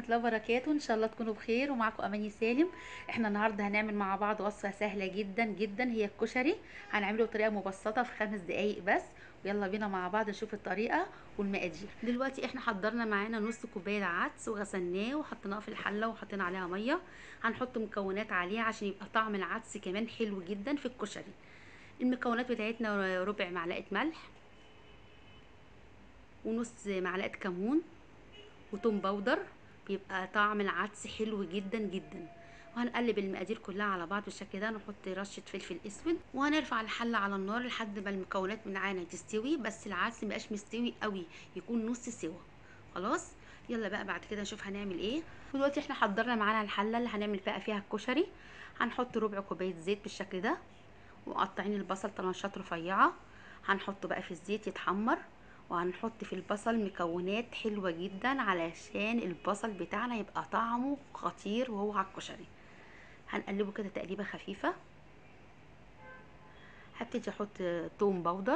الله وبركاته ان شاء الله تكونوا بخير ومعكم اماني سالم احنا النهارده هنعمل مع بعض وصفه سهله جدا جدا هي الكشري هنعمله بطريقه مبسطه في خمس دقايق بس ويلا بينا مع بعض نشوف الطريقه والمقادير دلوقتي احنا حضرنا معانا نص كوبايه عدس وغسلناه وحطيناه في الحله وحطينا عليها ميه هنحط مكونات عليه عشان يبقى طعم العدس كمان حلو جدا في الكشري المكونات بتاعتنا ربع معلقه ملح ونص معلقه كمون وتوم باودر بيبقى طعم العدس حلو جدا جدا وهنقلب المقادير كلها على بعض بالشكل ده نحط رشه فلفل اسود وهنرفع الحله على النار لحد ما المكونات معانا تستوي بس العدس مبقاش مستوي قوي يكون نص سوا خلاص يلا بقى بعد كده نشوف هنعمل ايه ودلوقتي احنا حضرنا معانا الحله اللي هنعمل بقى فيها الكشري هنحط ربع كوبايه زيت بالشكل ده ومقطعين البصل طرنشات رفيعه هنحطه بقى في الزيت يتحمر وهنحط في البصل مكونات حلوه جدا علشان البصل بتاعنا يبقى طعمه خطير وهو على الكشري هنقلبه كده تقليبه خفيفه هبتدي احط توم باودر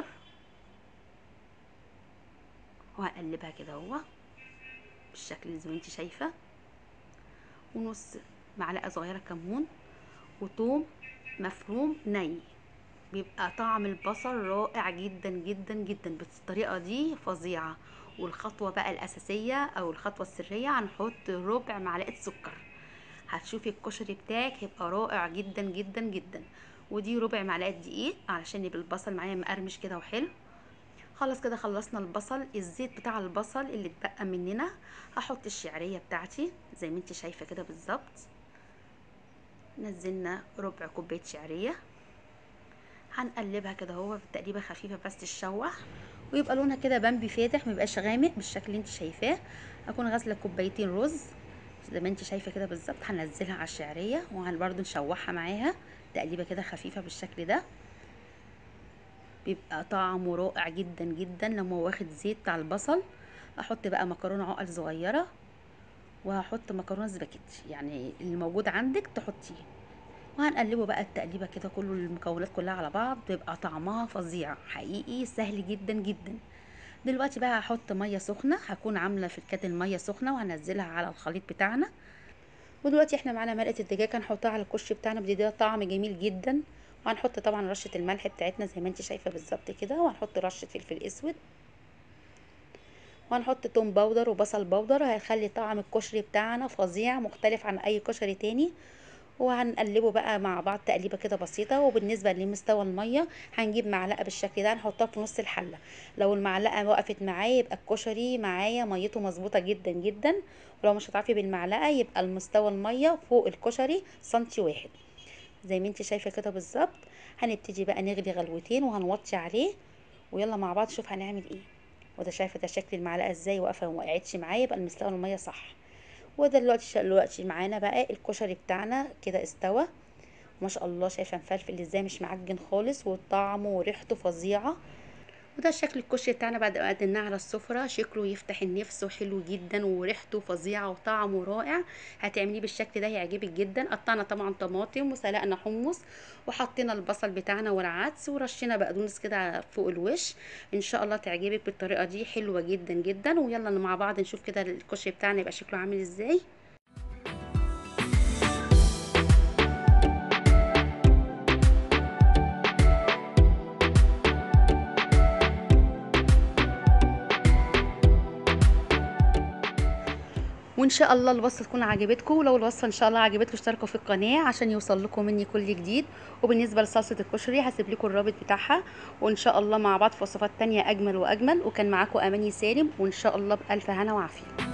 وهقلبها كده اهو بالشكل زي ما انت شايفه ونص معلقه صغيره كمون وتوم مفروم ني بيبقى طعم البصل رائع جدا جدا جدا بالطريقه دي فظيعه والخطوه بقى الاساسيه او الخطوه السريه هنحط ربع معلقه سكر هتشوفي الكشري بتاعك هيبقى رائع جدا جدا جدا ودي ربع معلقه دقيق علشان يبقى البصل معايا مقرمش كده وحلو خلاص كده خلصنا البصل الزيت بتاع البصل اللي اتبقى مننا هحط الشعريه بتاعتي زي ما انت شايفه كده بالظبط نزلنا ربع كوبايه شعريه هنقلبها كده اهو بتقليبه خفيفه بس تشوح ويبقى لونها كده بامبي فاتح ميبقاش غامق بالشكل اللي انت شايفاه اكون غاسله كوبايتين رز زي ما انت شايفه كده بالظبط هنزلها على الشعريه وهن برضو نشوحها معاها تقليبه كده خفيفه بالشكل ده بيبقى طعمه رائع جدا جدا لما هو واخد زيت على البصل احط بقى مكرونه عقل صغيره وهحط مكرونه سباكيتي يعني اللي موجود عندك تحطيه وهنقلبه بقى التقليبه كده كله المكونات كلها على بعض بيبقى طعمها فظيع حقيقي سهل جدا جدا دلوقتي بقى هحط ميه سخنه هكون عامله في الكاتل ميه سخنه وهنزلها على الخليط بتاعنا ودلوقتي احنا معانا مرقه الدجاج هنحطها على الكش بتاعنا بتديها طعم جميل جدا وهنحط طبعا رشه الملح بتاعتنا زي ما انت شايفه بالظبط كده وهنحط رشه فلفل اسود وهنحط توم باودر وبصل باودر هيخلي طعم الكشري بتاعنا فظيع مختلف عن اي كشري تاني وهنقلبه بقى مع بعض تقليبه كده بسيطه وبالنسبه لمستوى الميه هنجيب معلقه بالشكل ده نحطها في نص الحله لو المعلقه وقفت معايا يبقى الكشري معايا ميته مظبوطه جدا جدا ولو مش هتعرفي بالمعلقه يبقى المستوى الميه فوق الكشري سنتي واحد زي ما انت شايفه كده بالظبط هنبتدي بقى نغلي غلوتين وهنوطي عليه ويلا مع بعض نشوف هنعمل ايه وده شايفه ده شكل المعلقه ازاي واقفه وما وقعتش معايا يبقى المستوى الميه صح وده دلوقتي دلوقتي معانا بقى الكشري بتاعنا كده استوى ما شاء الله شايفه مفلفل ازاي مش معجن خالص وطعمه وريحته فظيعه وده شكل الكشري بتاعنا بعد ما قدمناه على السفره شكله يفتح النفس وحلو جدا وريحته فظيعه وطعمه رائع هتعمليه بالشكل ده هيعجبك جدا قطعنا طبعا طماطم وسلقنا حمص وحطينا البصل بتاعنا والعدس ورشينا بقدونس كده فوق الوش ان شاء الله تعجبك بالطريقه دي حلوه جدا جدا ويلا مع بعض نشوف كده الكشري بتاعنا يبقى شكله عامل ازاي وان شاء الله الوصفه تكون عجبتكم ولو الوصفه ان شاء الله عجبتكم اشتركوا في القناه عشان يوصل لكم مني كل جديد وبالنسبه لصلصه الكشري هسيب لكم الرابط بتاعها وان شاء الله مع بعض في وصفات تانية اجمل واجمل وكان معاكم اماني سالم وان شاء الله بالف هنا وعافيه